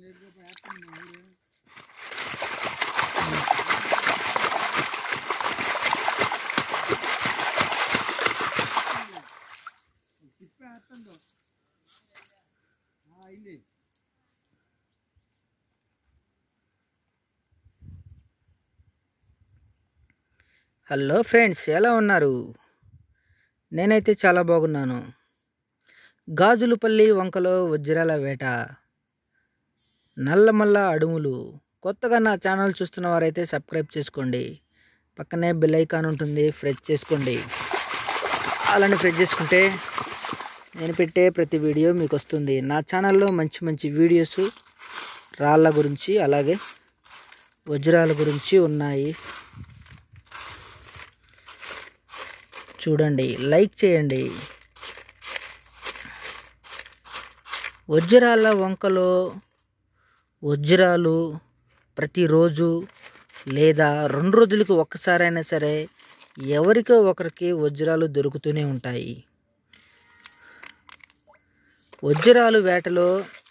hello friends ఎలా ఉన్నారు నేనైతే చాలా బాగున్నాను గాజులపల్లి వంకలో వజ్రాల వేట నల్లమల్ల అడుములు కొత్తగా నా ఛానల్ చూస్తున్న వారైతే సబ్స్క్రైబ్ చేసుకోండి పక్కనే బెల్ ఐకాన్ ఉంటుంది ఫ్రెష్ చేసుకోండి అలానే ఫ్రెష్ చేసుకుంటే నేను పెట్టే ప్రతి వీడియో మీకు వస్తుంది నా ఛానల్లో మంచి మంచి వీడియోస్ రాళ్ళ గురించి అలాగే వజ్రాల గురించి ఉన్నాయి చూడండి లైక్ చేయండి వజ్రాల వంకలో వజ్రాలు ప్రతిరోజు లేదా రెండు రోజులకు ఒక్కసారైనా సరే ఎవరికో ఒకరికి వజ్రాలు దొరుకుతూనే ఉంటాయి వజ్రాలు వేటలో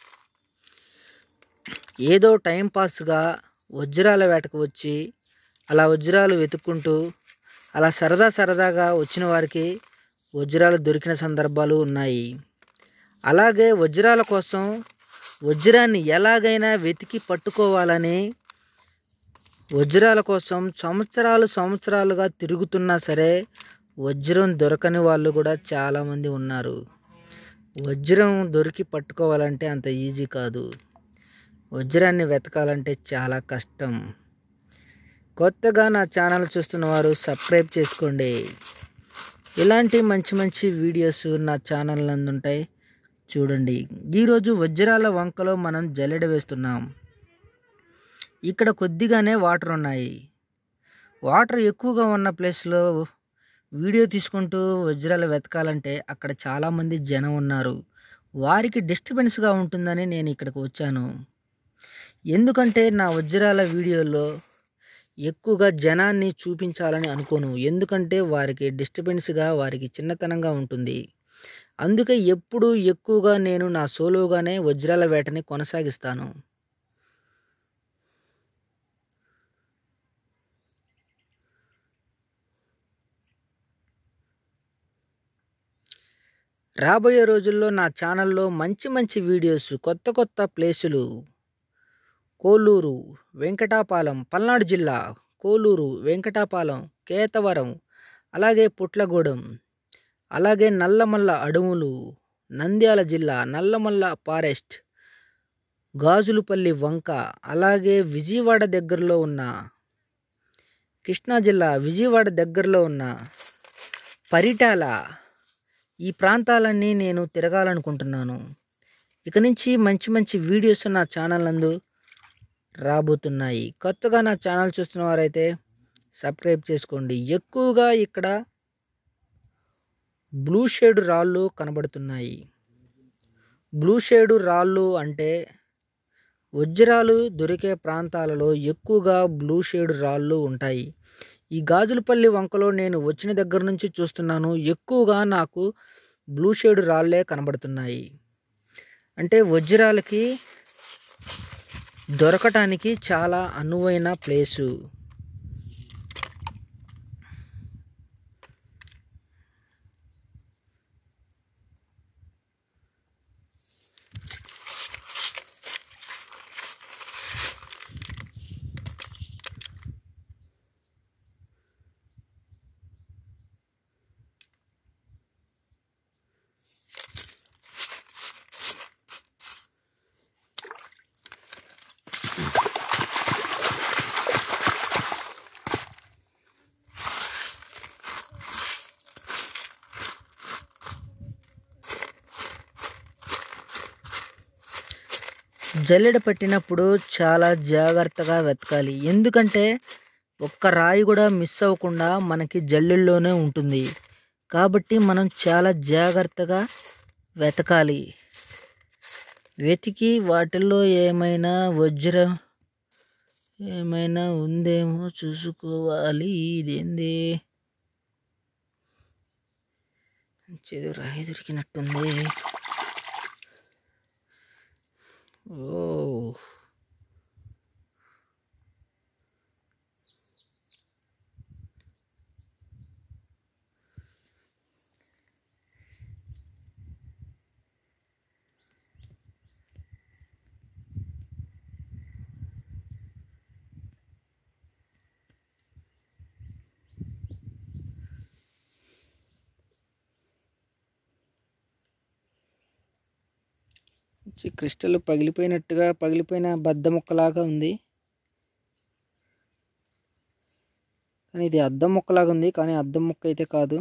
ఏదో టైంపాస్గా వజ్రాల వేటకు వచ్చి అలా వజ్రాలు వెతుక్కుంటూ అలా సరదా సరదాగా వచ్చిన వారికి వజ్రాలు దొరికిన సందర్భాలు ఉన్నాయి అలాగే వజ్రాల కోసం వజ్రాన్ని ఎలాగైనా వెతికి పట్టుకోవాలని వజ్రాల కోసం సంవత్సరాలు సంవత్సరాలుగా తిరుగుతున్నా సరే వజ్రం దొరకని వాళ్ళు కూడా చాలామంది ఉన్నారు వజ్రం దొరికి పట్టుకోవాలంటే అంత ఈజీ కాదు వజ్రాన్ని వెతకాలంటే చాలా కష్టం కొత్తగా నా ఛానల్ చూస్తున్న వారు సబ్స్క్రైబ్ చేసుకోండి ఇలాంటి మంచి మంచి వీడియోస్ నా ఛానల్ నందు ఉంటాయి చూడండి ఈరోజు వజ్రాల వంకలో మనం జల్లెడ వేస్తున్నాం ఇక్కడ కొద్దిగానే వాటర్ ఉన్నాయి వాటర్ ఎక్కువగా ఉన్న ప్లేస్లో వీడియో తీసుకుంటూ వజ్రాలు వెతకాలంటే అక్కడ చాలామంది జనం ఉన్నారు వారికి డిస్టర్బెన్స్గా ఉంటుందని నేను ఇక్కడికి వచ్చాను ఎందుకంటే నా వజ్రాల వీడియోలో ఎక్కువగా జనాన్ని చూపించాలని అనుకోను ఎందుకంటే వారికి డిస్టర్బెన్స్గా వారికి చిన్నతనంగా ఉంటుంది అందుకే ఎప్పుడు ఎక్కువగా నేను నా సోలోగానే వజ్రాల వేటని కొనసాగిస్తాను రాబోయే రోజుల్లో నా ఛానల్లో మంచి మంచి వీడియోస్ కొత్త కొత్త ప్లేసులు కోలూరు వెంకటాపాలెం పల్నాడు జిల్లా కోలూరు వెంకటాపాలెం కేతవరం అలాగే పుట్లగూడెం అలాగే నల్లమల్ల అడవులు నంద్యాల జిల్లా నల్లమల్ల ఫారెస్ట్ గాజులపల్లి వంక అలాగే విజయవాడ దగ్గరలో ఉన్న కృష్ణా జిల్లా విజయవాడ దగ్గరలో ఉన్న పరిటాల ఈ ప్రాంతాలన్నీ నేను తిరగాలనుకుంటున్నాను ఇక నుంచి మంచి మంచి వీడియోస్ నా ఛానల్ నందు రాబోతున్నాయి కొత్తగా నా ఛానల్ చూస్తున్న వారైతే సబ్స్క్రైబ్ చేసుకోండి ఎక్కువగా ఇక్కడ బ్లూ షేడ్ రాళ్ళు కనబడుతున్నాయి బ్లూ షేడ్ రాళ్ళు అంటే వజ్రాలు దొరికే ప్రాంతాలలో ఎక్కువగా బ్లూ షేడ్ రాళ్ళు ఉంటాయి ఈ గాజులపల్లి వంకలో నేను వచ్చిన దగ్గర నుంచి చూస్తున్నాను ఎక్కువగా నాకు బ్లూ షేడ్ రాళ్ళే కనబడుతున్నాయి అంటే వజ్రాలకి దొరకటానికి చాలా అనువైన ప్లేసు జల్లెడ పట్టినప్పుడు చాలా జాగ్రత్తగా వెతకాలి ఎందుకంటే ఒక్క రాయి కూడా మిస్ అవ్వకుండా మనకి జల్లెల్లోనే ఉంటుంది కాబట్టి మనం చాలా జాగ్రత్తగా వెతకాలి వెతికి వాటిల్లో ఏమైనా వజ్రం ఏమైనా ఉందేమో చూసుకోవాలి ఇదేంది చెడు రాయి దొరికినట్టుంది ఓ చి- క్రిస్టల్ పగిలిపోయినట్టుగా పగిలిపోయిన బద్ద ముక్కలాగా ఉంది కానీ ఇది అద్దం ముక్కలాగా ఉంది కానీ అద్దం ముక్క అయితే కాదు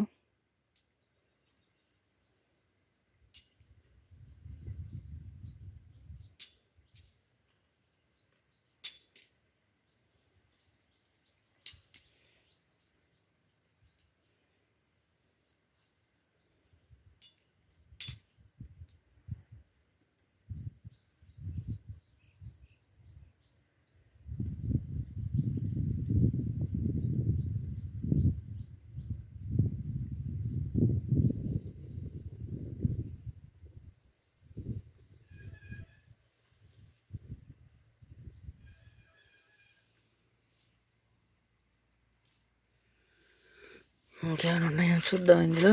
ఇంకేమైనా ఉన్నాయో చూద్దాం ఇందులో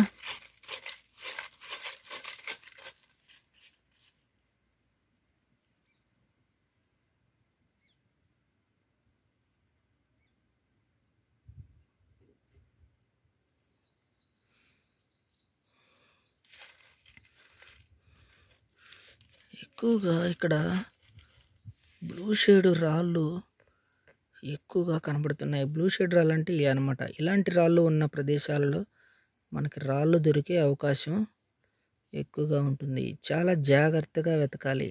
ఎక్కువగా ఇక్కడ బ్లూ షేడ్ రాళ్ళు ఎక్కువగా కనబడుతున్నాయి బ్లూ షేడ్ రాళ్ళు అంటే ఇవి అనమాట ఇలాంటి రాళ్ళు ఉన్న ప్రదేశాలలో మనకి రాళ్ళు దొరికే అవకాశం ఎక్కువగా ఉంటుంది చాలా జాగ్రత్తగా వెతకాలి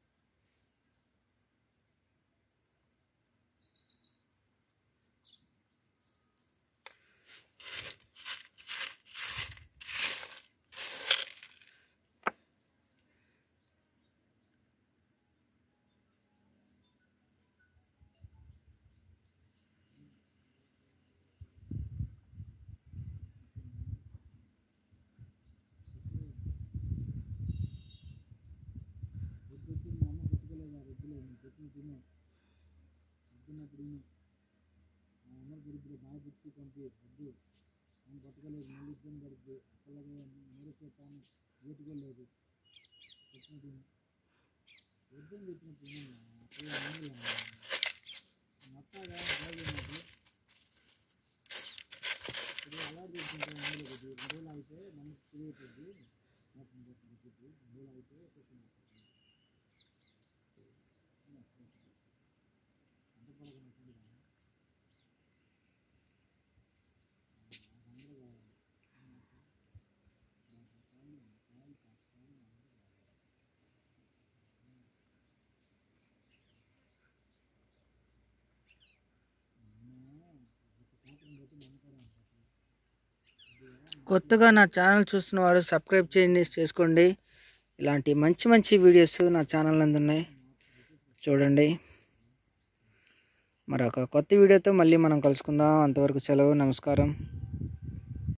కొత్తగా నా ఛానల్ చూస్తున్న వారు సబ్స్క్రైబ్ చేయండి చేసుకోండి ఇలాంటి మంచి మంచి వీడియోస్ నా ఛానల్ నందు ఉన్నాయి చూడండి మరొక కొత్త వీడియోతో మళ్ళీ మనం కలుసుకుందాం అంతవరకు సెలవు నమస్కారం